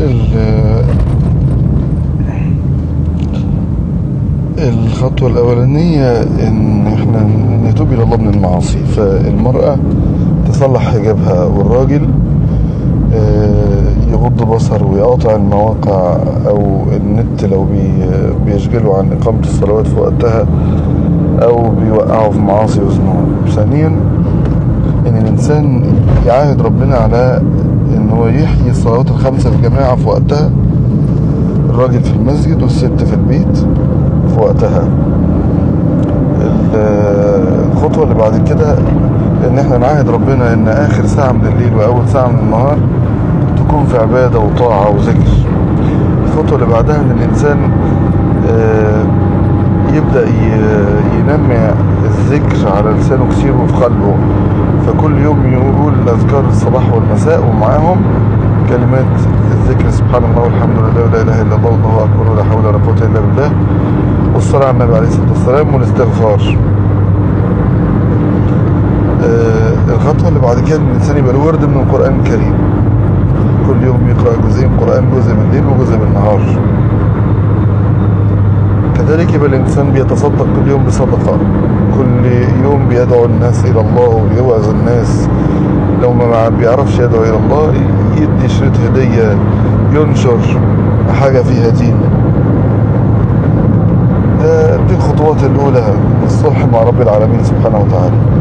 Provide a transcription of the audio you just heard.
ال- الخطوة الأولانية إن إحنا نتوب إلى الله من المعاصي فالمرأة تصلح حجابها والراجل آه، يغض بصر ويقاطع المواقع أو النت لو بي- بيشغله عن إقامة الصلوات في وقتها أو بيوقعه في معاصي وذنوب ثانيا إن الإنسان يعاهد ربنا على إن هو يحيي الصلوات الخمسة في جماعة في وقتها الراجل في المسجد والست في البيت في وقتها ال- الخطوة اللي بعد كده ان احنا نعاهد ربنا ان اخر ساعة من الليل واول ساعة من النهار تكون في عبادة وطاعة وذكر الخطوة اللي بعدها ان الانسان آه، يبدأ ي- ينمي الذكر على لسانه كتير وفي قلبه فكل يوم يقول اذكار الصباح والمساء ومعاهم كلمات الذكر سبحان الله والحمد لله ولا اله الا الله والله اكبر ولا حول ولا قوه الا بالله والصلاه على النبي عليه الصلاه والسلام والاستغفار آه، الخطوه اللي بعد كده ان الانسان يبقى له ورد من القران الكريم كل يوم يقرا جزئين قران جزء من الليل وجزء من النهار كذلك يبقى الإنسان بيتصدق كل يوم بصدقة كل يوم بيدعو الناس إلى الله ويوعظ الناس لو ما بيعرفش يدعو إلى الله يدي شريط هدية ينشر حاجة فيها دين ده دي الخطوات الأولى الصلح مع رب العالمين سبحانه وتعالى